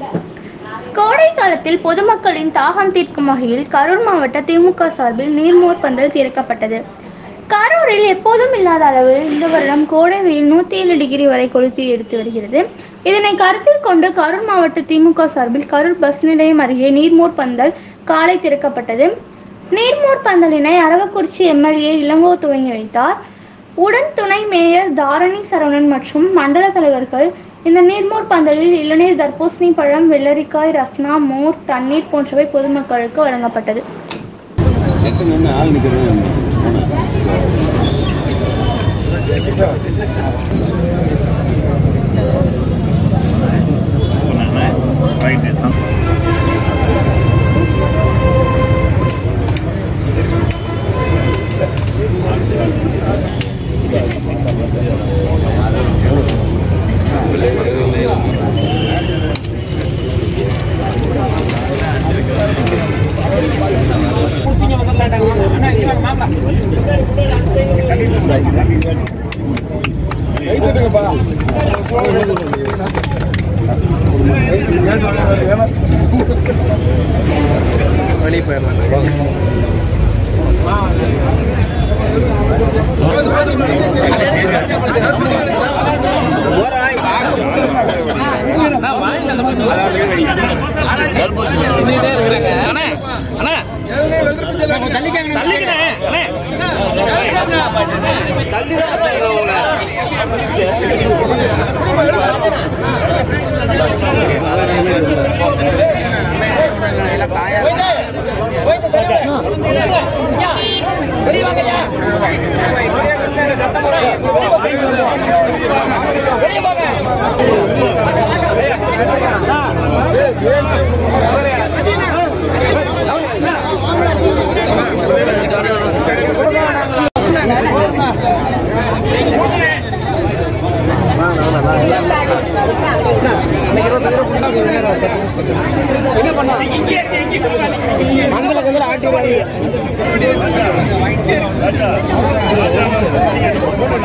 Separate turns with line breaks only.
கோடை காலத்தில் பொதுமக்களின் தாகம் தீர்க்கும் வகையில் கரூர் மாவட்ட திமுக சார்பில் நீர்மோர் பந்தல் திறக்கப்பட்டது கரூரில் எப்போதும் இல்லாத அளவில் இந்த வருடம் கோடை வெயில் நூற்றி ஏழு டிகிரி வரை கொளுத்தி எடுத்து வருகிறது இதனை கருத்தில் கொண்டு கரூர் மாவட்ட திமுக சார்பில் கரூர் பஸ் நிலையம் அருகே நீர்மோர் பந்தல் காலை திறக்கப்பட்டது நீர்மோர் பந்தலினை அரவக்குறிச்சி எம்எல்ஏ இளங்கோ துவங்கி வைத்தார் உடன் துணை மேயர் தாரணி சரவணன் மற்றும் மண்டல தலைவர்கள் இந்த நீர்மோர் பந்தலில் இளநீர் தர்பூசணி பழம் வெள்ளரிக்காய் ரஸ்னா மோர் தண்ணீர் போன்றவை பொதுமக்களுக்கு வழங்கப்பட்டது
எட்டு நின்று ஆள் நிற்கிறது
மங்கள ஆட்டி